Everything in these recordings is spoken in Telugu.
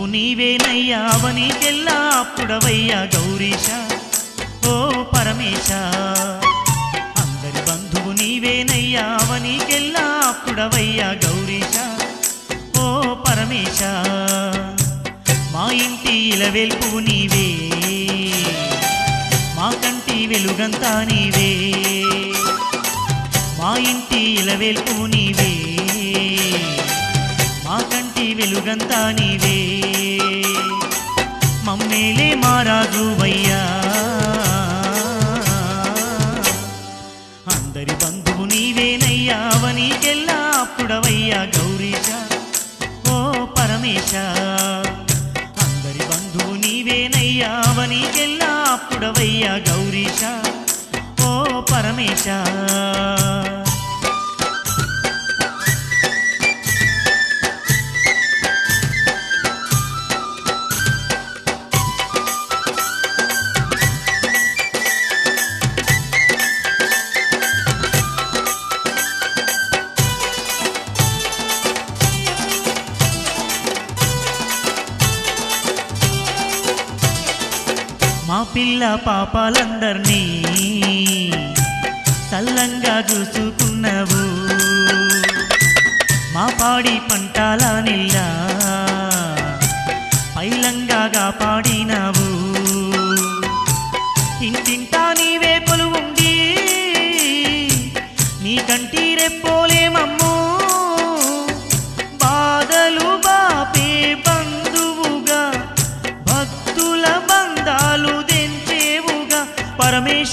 నీవేనయ్యా అవనీకెల్లా అప్పుడవయ్యా గౌరీశ ఓ పరమేశ అందరి బంధువు నీవేనయ్యా అవనీకెల్లా అప్పుడవయ్యా గౌరీశ ఓ పరమేశ మా ఇంటి ఇలవెల్పు నీవే మా కంటి వెలుగంతా నీవే మా ఇంటి ఇలవెల్పు నీవే మా కంటి వెలుగంతా నీవే మమ్మేలే మారాజు వయ్యా అందరి బంధువు నీవేనయ్యా అవనీకెల్లా అప్పుడవయ్యా గౌరీశ ఓ పరమేశ అందరి బంధువు నీవేనయ్యా అవనీకెల్లా అప్పుడవయ్యా గౌరీశ ఓ పరమేశ మా పిల్ల పాపాలందర్నీ సల్లంగా చూసుకున్నావు మా పాడి పంటాల నిల్లా పైలంగా పాడినావు ఇంటింటా నీవే కొలువుండి నీ కంటి రెప్పోలేమమ్మో బాధలు బాపే బంధువుగా భక్తుల బంధాలు తెంచేవుగా పరమేశ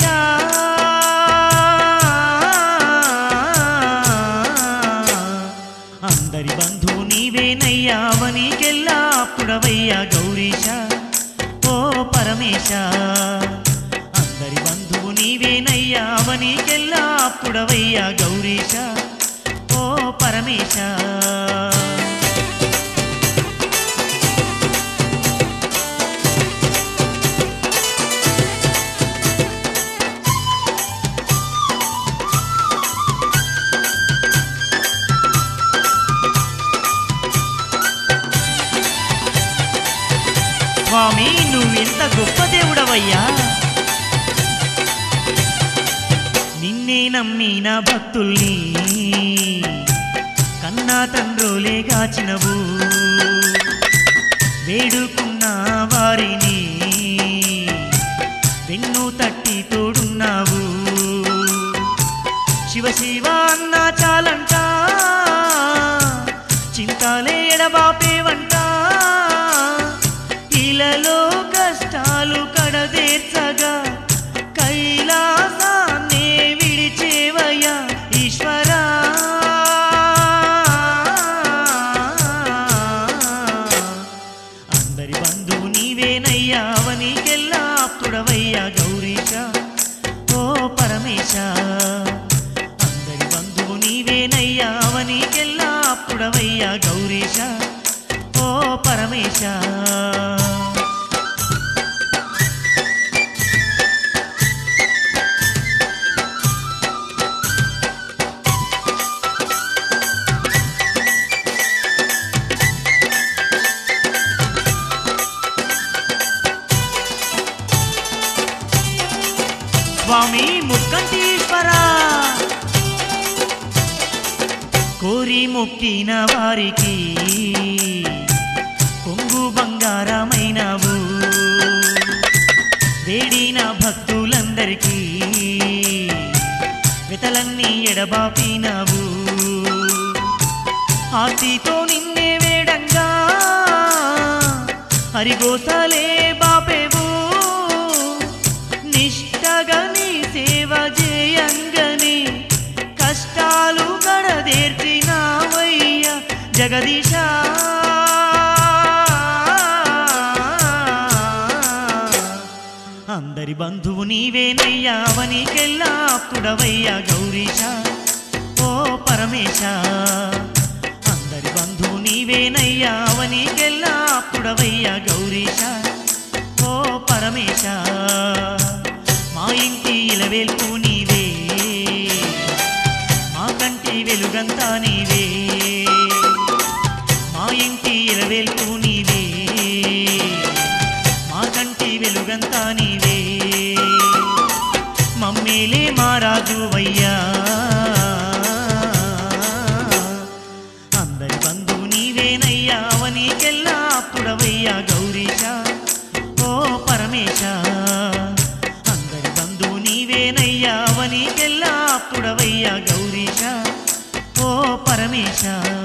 అందరి బంధువు నీవేనయ్యా అవనీకెల్లా అప్పుడవయ్యా గౌరీశ ఓ పరమేశ అందరి బంధువు నీవేనయ్యా అవనీకెల్లా అప్పుడవయ్యా గౌరీశ ఓ పరమేశ స్వామి నువ్వెంత గొప్ప దేవుడవయ్యా నిన్నే నమ్మిన భక్తుల్ని కన్నా తండ్రులే గాచినవు వేడుకున్న వారిని వెన్ను తట్టి తోడున్నావు శివ శివ అన్న చాలంట చింతలే ఎడబాపేవంట ఇలలో కష్టాలు కడదేర్చగా కైలాసాన్నే విడిచేవయ్యా ఈశ్వరా అందరి బంధువు నీవేనయ్యా అవనీకెల్లా అప్పుడవయ్యా గౌరీశ ఓ పరమేశ అందరి బంధువు నీవేనయ్యా అవనీకెల్లా అప్పుడవయ్యా గౌరీశ ఓ పరమేశ స్వామి ముక్కంటీశ్వరా కోరి మొక్కిన వారికి కొంగు బంగారమైనవు వేడిన భక్తులందరికీ వితలన్నీ ఎడబాపినవు ఆర్తితో నిన్నే వేడంగా హరిగోసలే బాపేవు నిష్టగా నీ సేవ చేయంగని కష్టాలు గడదేర్చినావయ్య జగదీశ అందరి బంధువు నీవేనయ్యా అవనీకెల్లా అప్పుడవయ్యా గౌరీశ ఓ పరమేశ అందరి బంధువు నీవేనయ్యా అవనీకెల్లా అప్పుడవయ్యా గౌరీశ ఓ పరమేశ మా ఇంటి ఇలవేల్పు నీవే మా కంటి వెలుగంతా నీవే మా ఇంటి ఇలవేల్పు నీవే జగమంతా నీవే మమ్మేలే మారాజు వయ్యా అందరి బంధువు నీవేనయ్యా అవనీకెల్లా ఆప్తుడవయ్యా గౌరీశ ఓ పరమేశ అందరి బంధువు నీవేనయ్యా అవనీకెల్లా ఆప్తుడవయ్యా గౌరీశ ఓ పరమేశ